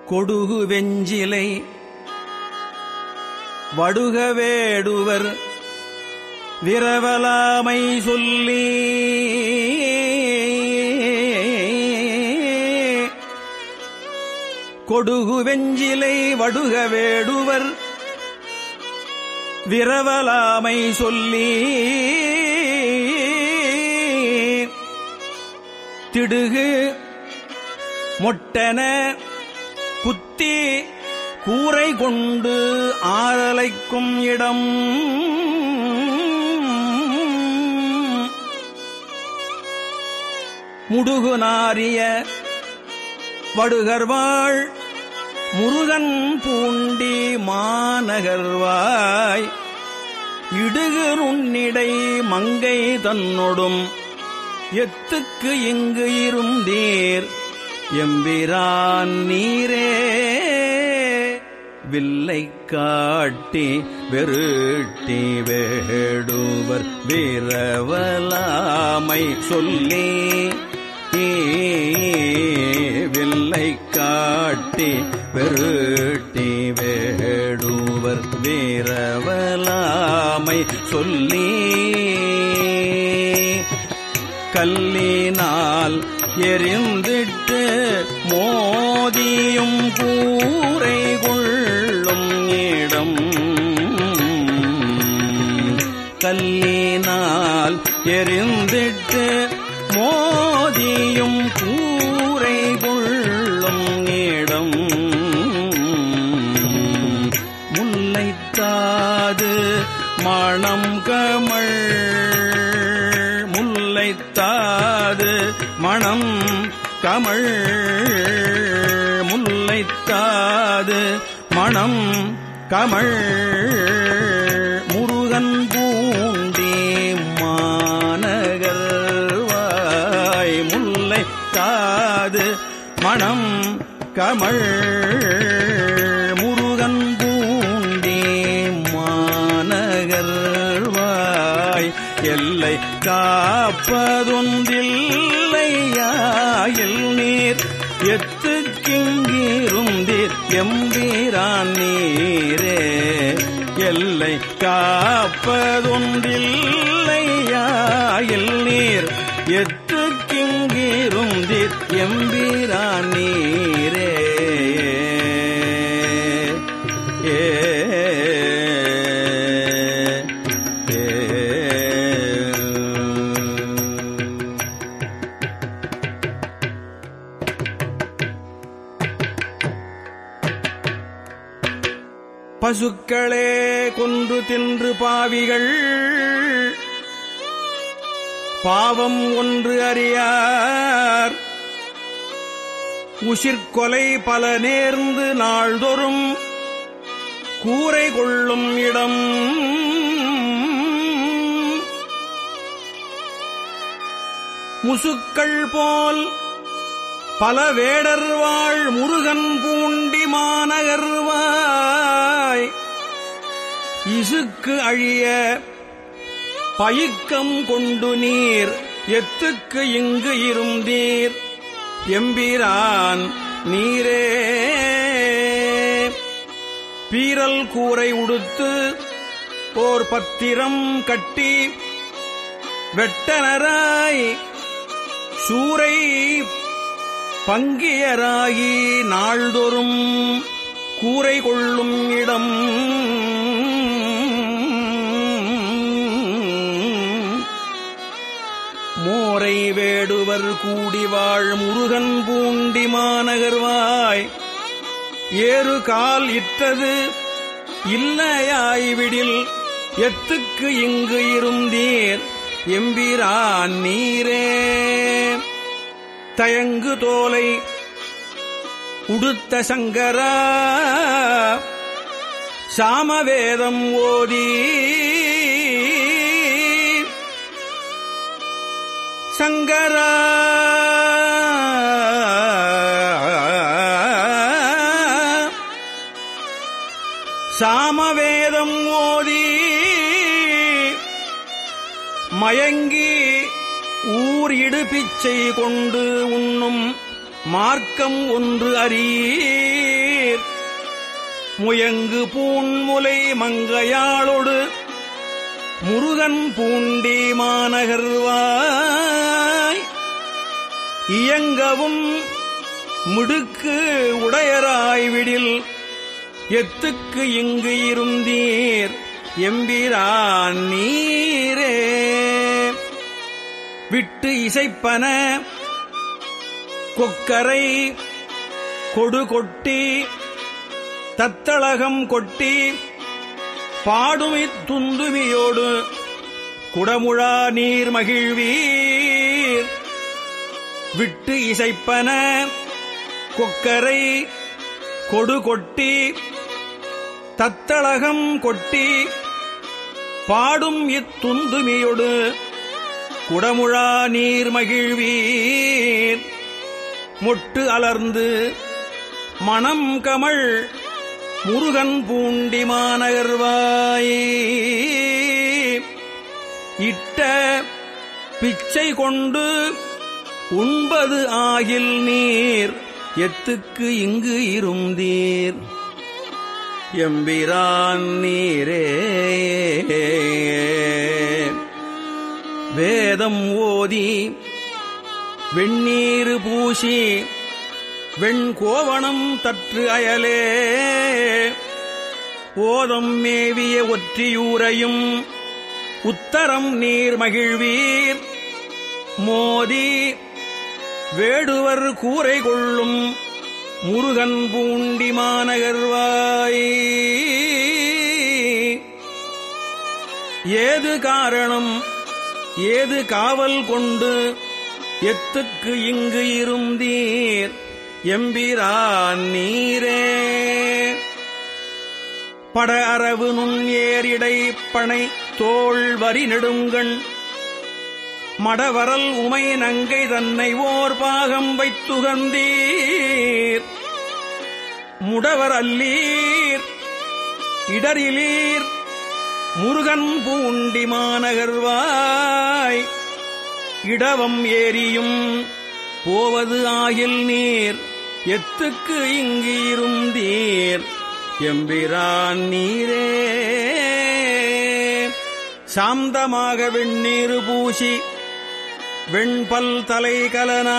கொடுகு வெஞ்சிலை வடுக வேடுவர் விரவலாமை சொல்லி கொடுகு வெஞ்சிலை வடுக வேடுவர் விரவலாமை சொல்லி திடுகு மொட்டன குத்தி கூரை கொண்டு ஆறலைக்கும் இடம் முடுகு நாரிய வடுகர்வாள் முருகன் பூண்டி மாநகர்வாய் இடுகு நுண்ணிடை மங்கை தன்னொடும் எத்துக்கு இங்கு இருந்தீர் எம்பிரான் நீரே வில்லை காட்டி வெருட்டி வேடுவர் வீரவலாமை சொல்லி வில்லை காட்டி வெருட்டி வேடுவர் வீரவலாமை சொல்லி கல்லினால் எரிந்திட்டு மோதியும் கூரை கொள்ளும் இடம் கல்லினால் எரிந்திட்டு மோதியும் கூரை கொள்ளும் இடம் முல்லைத்தாது மணம் கமள் முல்லைத்தாது மணம் கமள் முல்லைத்தாது மணம் கமள் முருகன் பூண்டி மாநகர்வாய் முல்லைத்தாது மணம் கமள் முருகன் பூண்டி மாநகர்வாய் எல்லை காப்பதொன்றில்லையாயில் நீர் எத்துக்கிங்கிருந்தீர் எம்பீரான் நீரே எல்லை காப்பதொன்றில்லையாயில் நீர் எத்துக்கிங்கிருந்தீர் எம்பீரான் நீரே ஏ பசுக்களே கொன்று தின்று பாவிகள் பாவம் ஒன்று அறியார் உசிர்கொலை பல நேர்ந்து நாள்தொறும் கூரை கொள்ளும் இடம் முசுக்கள் போல் பல வேடர் வாழ் முருகன் பூண்டி மாநகர்வாய் இசுக்கு அழிய பயிக்கம் கொண்டு நீர் எத்துக்கு இங்கு இருந்தீர் எம்பிரான் நீரே பீரல் கூரை உடுத்து ஓர் பத்திரம் கட்டி வெட்டனராய் சூரை பங்கியராகி நாள்தோறும் கூரை கொள்ளும் இடம் மோரை வேடுவர் கூடி வாழ் முருகன் பூண்டி மாநகர்வாய் ஏறு கால் இட்டது இல்லையாய்விடில் எத்துக்கு இங்கு இருந்தீர் எம்பிரான் நீரே தயங்கு தோலை உடுத்த சங்கரா சாமவேதம் ஓதி சங்கரா சாமவேதம் ஓதி மயங்கி ஊர் இடுபிச்சை கொண்டு உண்ணும் மார்க்கம் ஒன்று அறியீர் முயங்கு பூன்முலை மங்கையாளொடு முருகன் பூண்டி மாநகர்வாய் இயங்கவும் மிடுக்கு உடையராய் விடில் எத்துக்கு இங்கு இருந்தீர் எம்பிரான் நீரே விட்டு இசைப்பன கொக்கரை கொடு கொட்டி தத்தளகம் கொட்டி பாடுமித் துந்துமியோடு குடமுழா நீர் மகிழ்வீர் விட்டு இசைப்பன கொக்கரை கொடு கொட்டி தத்தளகம் கொட்டி பாடும் இத்துந்துமியொடு குடமுழா நீர் மகிழ்வீர் மொட்டு அலர்ந்து மணம் கமழ் முருகன் பூண்டி மாநகர்வாயே இட்ட பிச்சை கொண்டு உண்பது ஆகில் நீர் எத்துக்கு இங்கு இருந்தீர் எம்பிரான் நீரே வேதம் ஓதி வெண்ணீரு பூசி வெண்கோவணம் தற்று அயலே ஓதம் மேவிய ஒற்றியூரையும் உத்தரம் நீர் மகிழ்வீர் மோதி வேடுவர் கூரை கொள்ளும் முருகன் பூண்டி மாநகர்வாய் ஏது காரணம் ஏது காவல் கொண்டு எத்துக்கு இங்கு இருந்தீர் எம்பிரான் நீரே பட அரவு நுண் ஏரிடை பனை தோள் வரி நெடுங்கண் மடவரல் உமை நங்கை தன்னை ஓர் பாகம் வைத்துகந்தீர் முடவர் அல்லீர் இடரிலீர் முருகன் பூண்டி மாநகர்வாய் இடவம் ஏரியும் போவது ஆகில் நீர் எத்துக்கு இங்கு இருந்தீர் எம்பிரான் நீரே சாந்தமாக வெண்ணீரு பூசி வெண்பல் தலை கலனா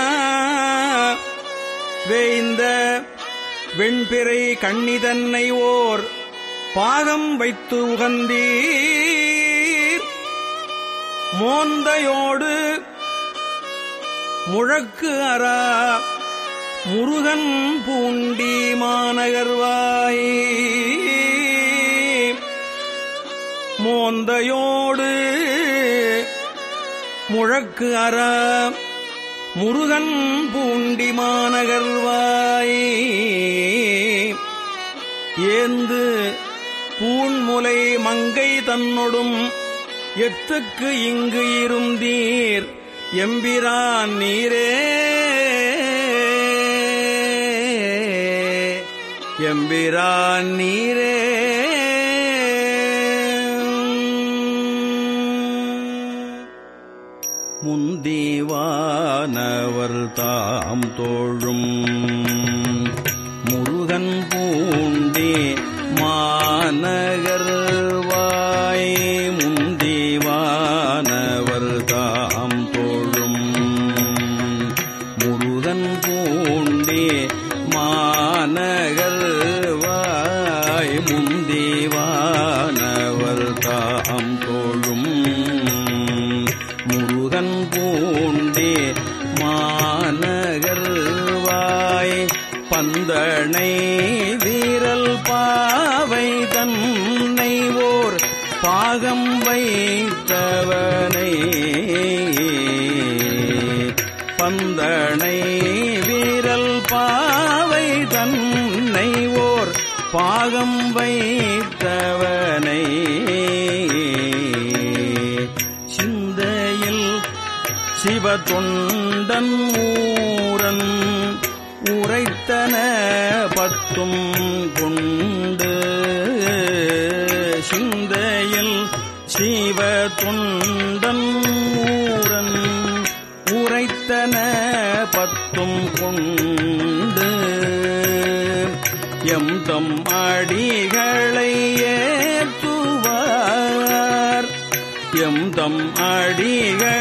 வேய்ந்த வெண்பிறை கண்ணிதன்னை ஓர் பாகம் வைத்து உகந்தீர் மோந்தையோடு முழக்கு அரா முருகன் பூண்டி மாநகர்வாய் மோந்தையோடு முழக்கு அரா முருகன் பூண்டி மாநகர்வாய் ஏந்து பூண்முலை மங்கை தன்னொடும் எத்துக்கு இங்கு இருந்தீர் எம்பிரான் நீரே எம்பிரான் நீரே முந்தீவானவர் தாம் தோழும் முருகன் பூண்டி மாநகர்வாய் முந்தீவானவர் தாம் தோழும் முருகன் பூண்டி மாநகர்வாய் முந்தீவானவர் தாம் தோழும் முருகன் பூண்டே மாநகர்வாய் பந்தனை வீரல் பாவை தன்னை ஓர் பாகம் வைத்தவனை பந்தனை வீரல் பாவை தன்னை ஓர் பாகம் வைத்தவனை சிந்தையில் சிவ தொண்டன் ஊரன் உரைத்தன பத்தும் கொண்டு சிந்தையில் சிவ தொண்டன் ஊரன் உரைத்தன பத்தும் பத்தும் கொண்டு எம் தம் அடிகளை ஏற்றுவார் எம் தம் அடிகளை